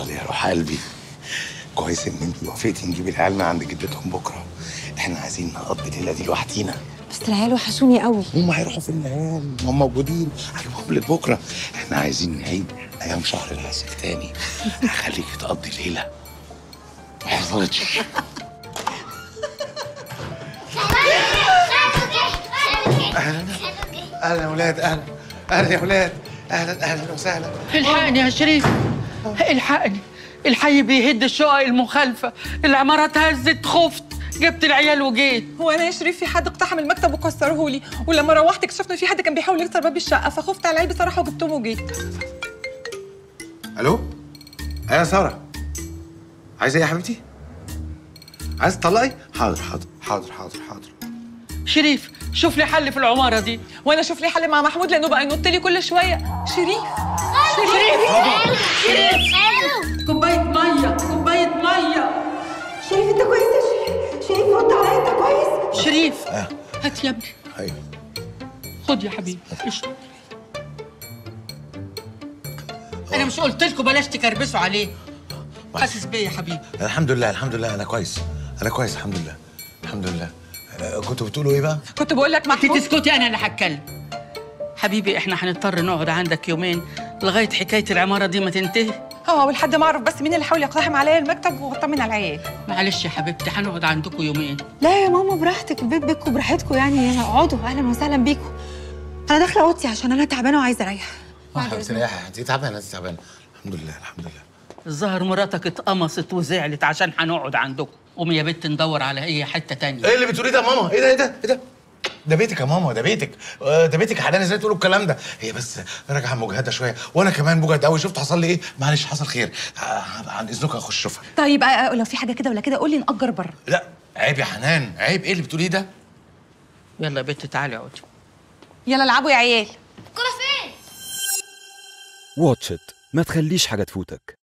اتفضلي يا روح قلبي كويس ان انت وافقتي نجيب العيال من عند جدتهم بكره احنا عايزين نقضي الليله دي لوحدينا بس العيال وحشوني قوي هم هيروحوا فين العيال هم موجودين هجيبهم لك بكره احنا عايزين نعيد ايام شهر العسل تاني هخليكي تقضي الليله ما حصلتش اهلا اهلا يا ولاد اهلا اهلا يا ولاد اهلا اهلا وسهلا الحقني يا شريف الحقني الحي بيهد الشقق المخالفة العمارة اتهزت خفت جبت العيال وجيت هو انا يا شريف في حد اقتحم المكتب وكسره لي ولما روحت اكتشفت ان في حد كان بيحاول يكسر باب الشقه فخفت على العيال بصراحه وجبتهم وجيت الو ايه يا ساره عايزه ايه يا حبيبتي عايزه تطلقي حاضر حاضر حاضر حاضر حاضر شريف شوف لي حل في العمارة دي وانا اشوف لي حل مع محمود لانه بقى ينط لي كل شويه شريف شريف كوباية مية كوباية مية شريف انت كويس يا شريف شريف رد عليا انت كويس شريف هات يا ابني ايوه خد يا حبيبي اشرب انا مش قلت لكم بلاش تكربسوا عليه حاسس بيا يا حبيبي الحمد لله الحمد لله انا كويس انا كويس الحمد لله الحمد لله آه، كنتوا بتقولوا ايه بقى كنت بقول لك انت محمود تسكتي انا اللي هتكلم حبيبي احنا هنضطر نقعد عندك يومين لغايه حكايه العماره دي ما تنتهي اه ولحد ما اعرف بس مين اللي حاول يقتحم عليا المكتب واطمن على العيال معلش يا حبيبتي هنقعد عندكم يومين لا يا ماما براحتك البيت بيتكم براحتكم يعني اقعدوا اهلا وسهلا بيكم انا داخله اوضتي عشان انا تعبانه وعايزه اريح اه حبيبتي ريحي انت تعبانه انت تعبانه الحمد لله الحمد لله الظاهر مراتك اتقمصت وزعلت عشان هنقعد عندكم قومي يا بنت ندور على اي حته تانية ايه اللي بتقوليه ده يا ماما ايه ده ايه ده ايه ده ده بيتك يا ماما ده بيتك آه، ده بيتك يا حنان ازاي تقولوا الكلام ده هي بس راجعه مجهده شويه وانا كمان مجهد قوي شفت حصل لي ايه معلش حصل خير آه، عن اذنك اخش اشوفها طيب آه، لو في حاجه كده ولا كده قول لي نأجر بره لا عيب يا حنان عيب ايه اللي بتقوليه ده يلا يا بنت تعالي اقعدي يلا العبوا يا عيال واتش إت ما تخليش حاجة تفوتك